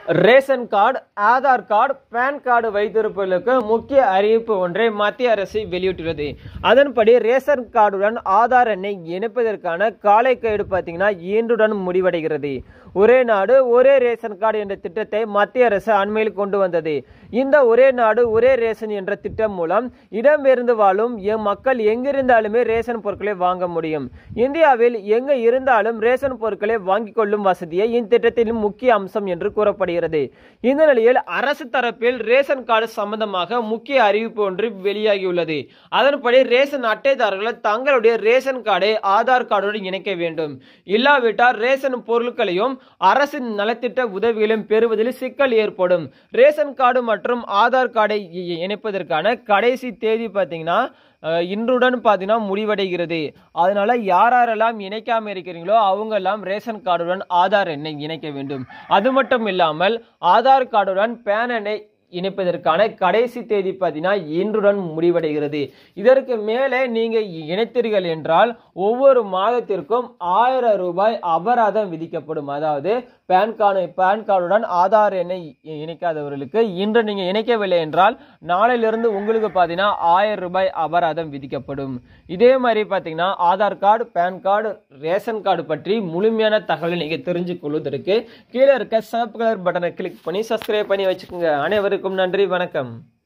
ration card Aadhaar card PAN card வைத்திருப்பவர்களுக்கு முக்கிய அறிவிப்பு ஒன்றை மத்திய அரசு வெளியிட்டுள்ளது அதன்படி ரேஷன் கார்டுடன் ஆதார் எண்ணை இணைப்பதற்கான காலைக்கேடு பார்த்தீங்கன்னா இன்றுடன் முடிவடைகிறது ஒரே நாடு ஒரே ரேஷன் கார்டு என்ற திட்டத்தை மத்திய அரசு அண்மையில் கொண்டு வந்தது இந்த ஒரே நாடு ஒரே ரேஷன் என்ற திட்டம் மூலம் இடம்பெயர்ந்து வாழும் எம் மக்கள் எங்கிருந்தாலுமே ரேஷன் பொருட்களை வாங்க முடியும் இந்தியாவில் எங்க இருந்தாலும் ரேஷன் பொருட்களை வாங்கிக் கொள்ளும் வசதியை இத்திட்டத்தின் முக்கிய அம்சம் என்று கூறப்படுகிறது இந்த நிலையில் அரசு தரப்பில் ரேஷன் கார்டு சம்பந்தமாக முக்கிய அறிவிப்பு ஒன்று வெளியாகியுள்ளது அதன்படி ரேஷன் அட்டைதாரர்கள் தங்களுடைய ரேஷன் கார்டை ஆதார் கார்டுடன் இணைக்க வேண்டும் இல்லாவிட்டால் ரேஷன் பொருட்களையும் அரசின் நலத்திட்ட உதவிகளையும் பெறுவதில் சிக்கல் ஏற்படும் ரேஷன் கார்டு மற்றும் ஆதார் கார்டை இ- இணைப்பதற்கான கடைசி தேதி பார்த்தீங்கன்னா அஹ், இன்றுடன் பார்த்தீங்கன்னா முடிவடைகிறது அதனால யார் யாரெல்லாம் இணைக்காம இருக்கிறீங்களோ அவங்க எல்லாம் ரேஷன் கார்டுடன் ஆதார் எண்ணை இணைக்க வேண்டும் அது மட்டும் இல்லாமல் ஆதார் கார்டுடன் பேன் எண்ணை இணைப்பதற்கான கடைசி தேதி பார்த்தீங்கன்னா இன்றுடன் முடிவடைகிறது இதற்கு மேலே நீங்க இணைத்தீர்கள் என்றால் ஒவ்வொரு மாதத்திற்கும் ஆயிரம் ரூபாய் அபராதம் விதிக்கப்படும் அதாவது பேன் கார்டு பேன் கார்டுடன் ஆதார் எண்ணை இ- இணைக்காதவர்களுக்கு இன்று நீங்க இணைக்கவில்லை என்றால் நாளையிலிருந்து உங்களுக்கு பார்த்தீங்கன்னா ஆயிரம் ரூபாய் அபராதம் விதிக்கப்படும் இதே மாதிரி பார்த்தீங்கன்னா Aadhaar card PAN card ration card பற்றி முழுமையான தகவலை நீங்க தெரிஞ்சு கொள்வதற்கு கீழே இருக்க சப் கலர் பட்டனை கிளிக் பண்ணி சப்ஸ்கிரைப் பண்ணி வச்சுக்கோங்க அனைவருக்கும் நன்றி வணக்கம்